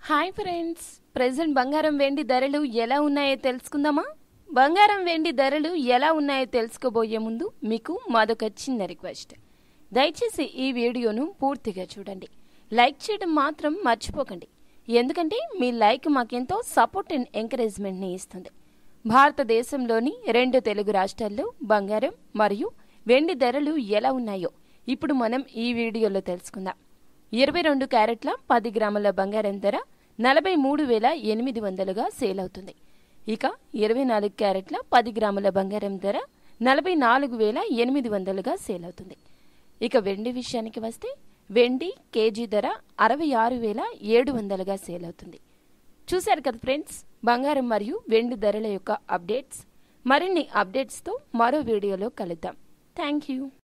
hi friends present బంగారం వెండి ధరలు ఎలా ఉన్నాయో తెలుసుకుందామా బంగారం వెండి ధరలు ఎలా ఉన్నాయో తెలుసుకోబోయే ముందు మీకు మాదొక చిన్న రిక్వెస్ట్ దయచేసి ఈ వీడియోను పూర్తిగా చూడండి లైక్ చేయడం మాత్రం మర్చిపోకండి ఎందుకంటే మీ లైక్ మాకెంతో సపోర్ట్ అండ్ ఎంకరేజ్మెంట్ని ఇస్తుంది భారతదేశంలోని రెండు తెలుగు రాష్ట్రాల్లో బంగారం మరియు వెండి ధరలు ఎలా ఉన్నాయో ఇప్పుడు మనం ఈ వీడియోలో తెలుసుకుందాం ఇరవై రెండు క్యారెట్ల పది గ్రాముల బంగారం ధర నలభై మూడు వేల ఎనిమిది వందలుగా సేల్ అవుతుంది ఇక ఇరవై నాలుగు క్యారెట్ల పది గ్రాముల బంగారం ధర నలభై నాలుగు వేల ఎనిమిది వందలుగా సేల్ అవుతుంది ఇక వెండి విషయానికి వస్తే వెండి కేజీ ధర అరవై ఆరు వేల ఏడు వందలుగా సేల్ అవుతుంది చూశారు కదా ఫ్రెండ్స్ బంగారం మరియు వెండి ధరల యొక్క అప్డేట్స్ మరిన్ని అప్డేట్స్తో మరో వీడియోలో కలుద్దాం థ్యాంక్ యూ